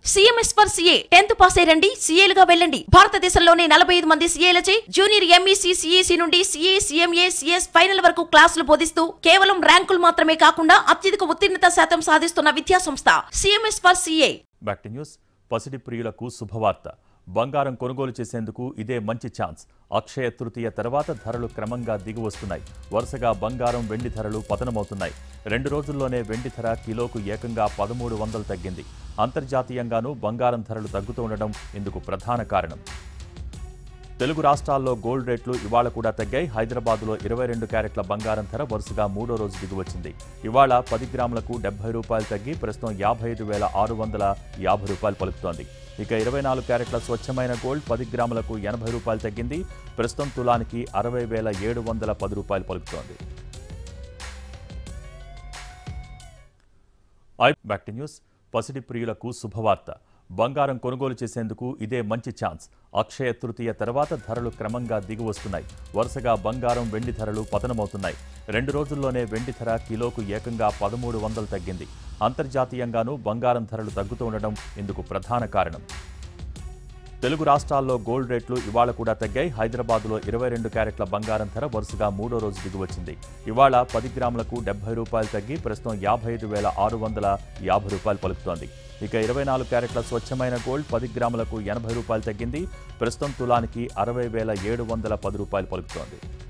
CMS for CA tenth pass అయ్యండి సీఏలుగా వెళ్ళండి భారతదేశంలోనే నలభై ఐదు మంది సీఏలచే జూనియర్ ఎంఈసీ సిఈసి నుండి సిఏ సిఎంఏ సిఎస్ ఫైనల్ వరకు క్లాసులు బోధిస్తూ కేవలం ర్యాంకులు మాత్రమే కాకుండా అత్యధిక ఉత్తీర్ణత శాతం సాధిస్తున్న విద్యా సంస్థ CMS for CA back to news పసిడి ప్రియులకు శుభవార్త బంగారం కొనుగోలు చేసేందుకు ఇదే మంచి ఛాన్స్ అక్షయ తృతీయ తర్వాత ధరలు క్రమంగా దిగి వస్తున్నాయి వరుసగా బంగారం వెండి ధరలు పతనమవుతున్నాయి రెండు రోజుల్లోనే వెండి ధర కిలోకు ఏకంగా పదమూడు వందలు తగ్గింది అంతర్జాతీయంగానూ బంగారం ధరలు తగ్గుతూ ఉండడం ఇందుకు ప్రధాన కారణం తెలుగు రాష్ట్రాల్లో గోల్డ్ రేట్లు ఇవాళ కూడా తగ్గాయి హైదరాబాద్లో ఇరవై రెండు క్యారెట్ల బంగారం ధర వరుసగా మూడో రోజు దిగువచ్చింది ఇవాళ పది గ్రాములకు డెబ్బై రూపాయలు తగ్గి ప్రస్తుతం యాభై ఐదు వేల ఆరు వందల యాభై రూపాయలు పలుకుతోంది ఇక ఇరవై నాలుగు క్యారెట్ల స్వచ్ఛమైన గోల్డ్ పది గ్రాములకు ఎనభై రూపాయలు తగ్గింది ప్రస్తుతం తులానికి అరవై వేల ఏడు వందల పది రూపాయలు పలుకుతోంది ఐ బ్యాక్ టు న్యూస్ పసిడి ప్రియులకు శుభవార్త బంగారం కొనుగోలు చేసేందుకు ఇదే మంచి ఛాన్స్ అక్షయ తృతీయ తర్వాత ధరలు క్రమంగా దిగి వస్తున్నాయి వరుసగా బంగారం వెండి ధరలు పతనమవుతున్నాయి రెండు రోజుల్లోనే వెండి ధర కిలోకు ఏకంగా పదమూడు వందలు తగ్గింది అంతర్జాతీయంగానూ బంగారం ధరలు తగ్గుతూ ఉండడం ఇందుకు ప్రధాన కారణం తెలుగు రాష్ట్రాల్లో గోల్డ్ రేట్లు ఇవాళ కూడా తగ్గాయి హైదరాబాద్లో ఇరవై రెండు క్యారెట్ల బంగారం ధర వరుసగా మూడో రోజు దిగువచ్చింది ఇవాళ పది గ్రాములకు డెబ్బై రూపాయలు తగ్గి ప్రస్తుతం యాభై ఐదు వేల ఆరు వందల యాభై రూపాయలు పలుకుతోంది ఇక ఇరవై నాలుగు క్యారెట్ల స్వచ్ఛమైన గోల్డ్ పది గ్రాములకు ఎనభై రూపాయలు తగ్గింది ప్రస్తుతం తులానికి అరవై వేల ఏడు వందల పది రూపాయలు పలుకుతోంది